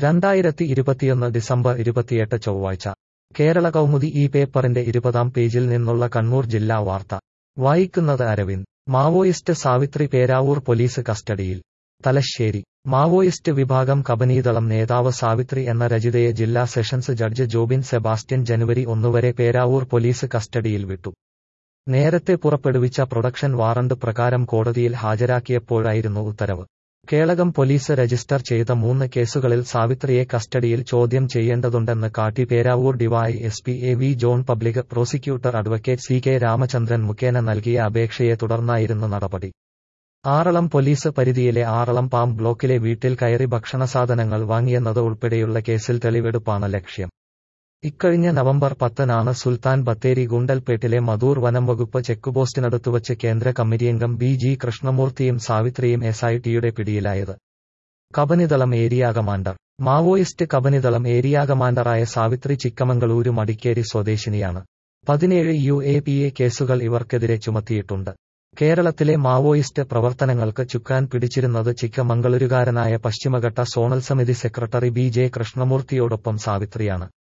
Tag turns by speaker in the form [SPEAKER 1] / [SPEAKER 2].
[SPEAKER 1] രണ്ടായിരത്തി ഇരുപത്തിയൊന്ന് ഡിസംബർ ഇരുപത്തിയെട്ട് ചൊവ്വാഴ്ച കേരള കൗമുദി ഈ പേപ്പറിന്റെ ഇരുപതാം പേജിൽ നിന്നുള്ള കണ്ണൂർ ജില്ലാ വാർത്ത വായിക്കുന്നത് അരവിന്ദ് മാവോയിസ്റ്റ് സാവിത്രി പേരാവൂർ പോലീസ് കസ്റ്റഡിയിൽ തലശ്ശേരി മാവോയിസ്റ്റ് വിഭാഗം കബനീദളം നേതാവ് സാവിത്രി എന്ന രചിതയെ ജില്ലാ സെഷൻസ് ജഡ്ജ് ജോബിൻ സെബാസ്റ്റ്യൻ ജനുവരി ഒന്നുവരെ പേരാവൂർ പോലീസ് കസ്റ്റഡിയിൽ വിട്ടു നേരത്തെ പുറപ്പെടുവിച്ച പ്രൊഡക്ഷൻ വാറണ്ട് പ്രകാരം കോടതിയിൽ ഹാജരാക്കിയപ്പോഴായിരുന്നു ഉത്തരവ് കേളകം പോലീസ് രജിസ്റ്റർ ചെയ്ത മൂന്ന് കേസുകളിൽ സാവിത്രിയെ കസ്റ്റഡിയിൽ ചോദ്യം ചെയ്യേണ്ടതുണ്ടെന്ന് കാട്ടി Peravoor DY S P A V John public prosecutor advocate C K Ramachandran മുഖേന നൽകിയ അപേക്ഷയെ തുടർന്നായിരുന്നു നടപടി ആറളം പോലീസ് പരിധിയിലെ ആറളം പാം ബ്ലോക്കിലെ വീട്ടിൽ കയറി ഭക്ഷണസാധനങ്ങൾ വാങ്ങിയെന്നത് ഉൾപ്പെടെയുള്ള കേസിൽ തെളിവെടുപ്പാണ് ലക്ഷ്യം ഇക്കഴിഞ്ഞ നവംബർ പത്തിനാണ് സുൽത്താൻ ബത്തേരി ഗുണ്ടൽപേട്ടിലെ മധൂർ വനം വകുപ്പ് ചെക്കുപോസ്റ്റിനടുത്തുവച്ച് കേന്ദ്ര കമ്മിറ്റിയംഗം ബി ജി കൃഷ്ണമൂർത്തിയും സാവിത്രിയും എസ് ഐ ടിയുടെ പിടിയിലായത് Kabanidalam area commander Maoist Kabanidalam area കമാൻഡറായ സാവിത്രി ചിക്കമംഗളൂരു മടിക്കേരി സ്വദേശിനിയാണ് പതിനേഴ് യു എ പി എ കേസുകൾ ഇവർക്കെതിരെ ചുമത്തിയിട്ടുണ്ട് കേരളത്തിലെ മാവോയിസ്റ്റ് പ്രവർത്തനങ്ങൾക്ക് ചുക്കാൻ പിടിച്ചിരുന്നത് ചിക്കമംഗളൂരുകാരനായ പശ്ചിമഘട്ട സോണൽ സമിതി സെക്രട്ടറി ബി ജെ കൃഷ്ണമൂർത്തിയോടൊപ്പം സാവിത്രിയാണ്